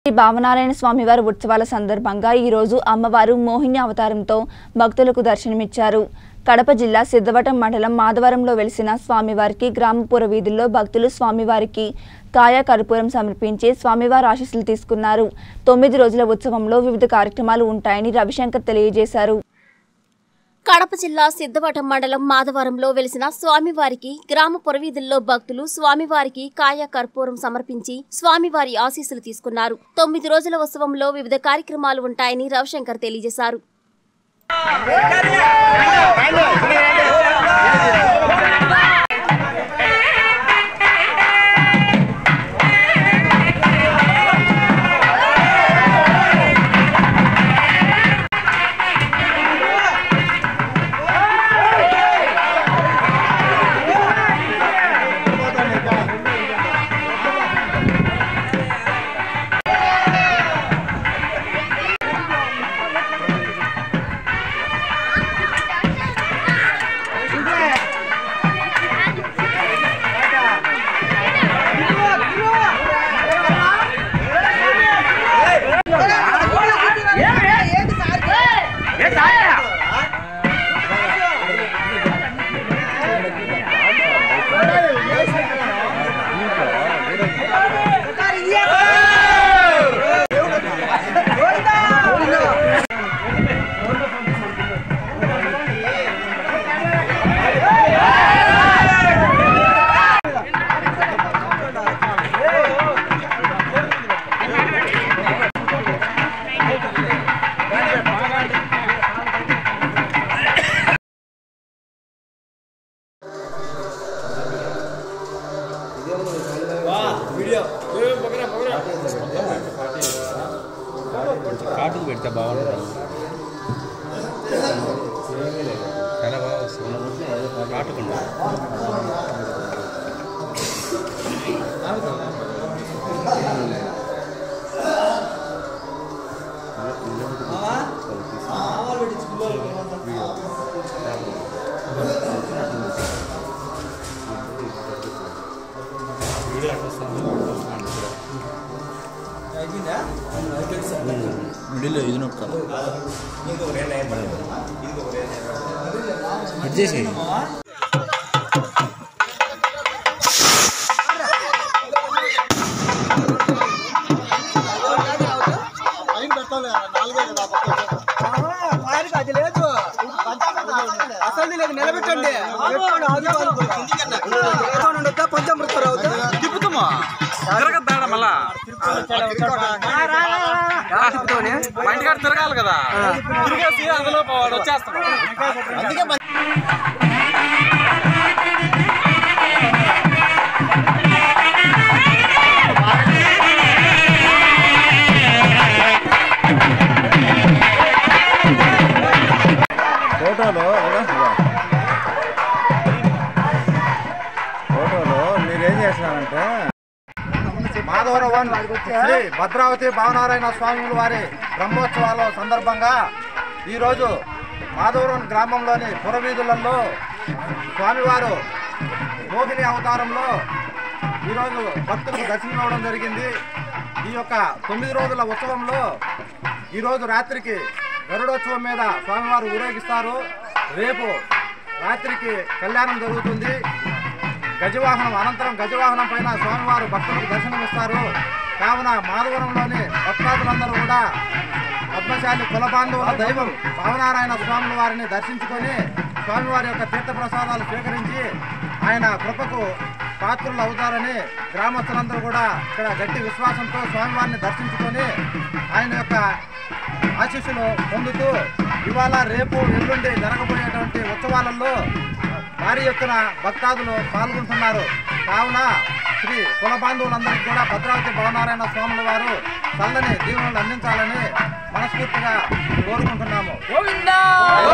శ్రీ భావనారాయణ స్వామివారి ఉత్సవాల సందర్భంగా ఈరోజు అమ్మవారు మోహిని అవతారంతో భక్తులకు దర్శనమిచ్చారు కడప జిల్లా సిద్ధవటం మండలం మాధవరంలో వెలిసిన స్వామివారికి గ్రామపుర వీధుల్లో భక్తులు స్వామివారికి కాయ కర్పూరం సమర్పించి స్వామివారి ఆశీస్సులు తీసుకున్నారు తొమ్మిది రోజుల ఉత్సవంలో వివిధ కార్యక్రమాలు ఉంటాయని రవిశంకర్ తెలియజేశారు కడప జిల్లా సిద్ధవటం మండలం మాధవరంలో వెలిసిన స్వామివారికి గ్రామ పొరవీధుల్లో భక్తులు స్వామివారికి కాయ కర్పూరం సమర్పించి స్వామివారి ఆశీస్సులు తీసుకున్నారు తొమ్మిది రోజుల ఉత్సవంలో వివిధ కార్యక్రమాలు ఉంటాయని రవిశంకర్ తెలియజేశారు కాటుకు పెడితే బాగుంటుంది చాలా బాగా వస్తుంది కాటుకుండా మిడిల్లో ఇది నొక్కాలి కట్ చేసేయి ఆయనకి అది లేదు అసలు లేదు నిలబెట్టండి పెట్టుకోండి, ఆదివారం ఉండొద్దా? పంచామృతం అవుతా తిప్పుతామా తిరగద్దాడ మళ్ళా మా ఇంటికాడ తిరగాలి కదా తిరిగేసి అందులో వాడు వచ్చేస్తాడు ఫోటోలో ఫోటోలో మీరు ఏం చేస్తున్నారంటే మాధవరం వన్ శ్రీ భద్రావతి భావనారాయణ స్వామి వారి బ్రహ్మోత్సవాల సందర్భంగా ఈరోజు మాధవరం గ్రామంలోని పురవీధులలో స్వామివారు మోహిని అవతారంలో ఈరోజు భక్తులకు దర్శనం ఇవ్వడం జరిగింది ఈ యొక్క తొమ్మిది రోజుల ఉత్సవంలో ఈరోజు రాత్రికి గరుడోత్సవం మీద స్వామివారు ఊరేగిస్తారు రేపు రాత్రికి కళ్యాణం జరుగుతుంది గజవాహనం అనంతరం గజవాహనం పైన స్వామివారు భక్తులకు దర్శనమిస్తారు కావున మాధవరంలోని భక్తాదులందరూ కూడా పద్మశాలి కులబాంధవుల దైవం భావనారాయణ స్వాముల వారిని దర్శించుకొని స్వామివారి యొక్క తీర్థప్రసాదాలు స్వీకరించి ఆయన కృపకు పాత్రులు అవుతారని గ్రామస్తులందరూ కూడా ఇక్కడ గట్టి విశ్వాసంతో స్వామివారిని దర్శించుకొని ఆయన యొక్క ఆశీస్సులు పొందుతూ ఇవాళ రేపు ఎల్లుండి జరగబోయేటువంటి ఉత్సవాలలో భారీ ఎత్తున భక్తాదులు పాల్గొంటున్నారు కావున శ్రీ కుల బాంధవులందరికీ కూడా భద్రావతి భవనారాయణ స్వాముల వారు చల్లని దీవెనలు అందించాలని మనస్ఫూర్తిగా కోరుకుంటున్నాము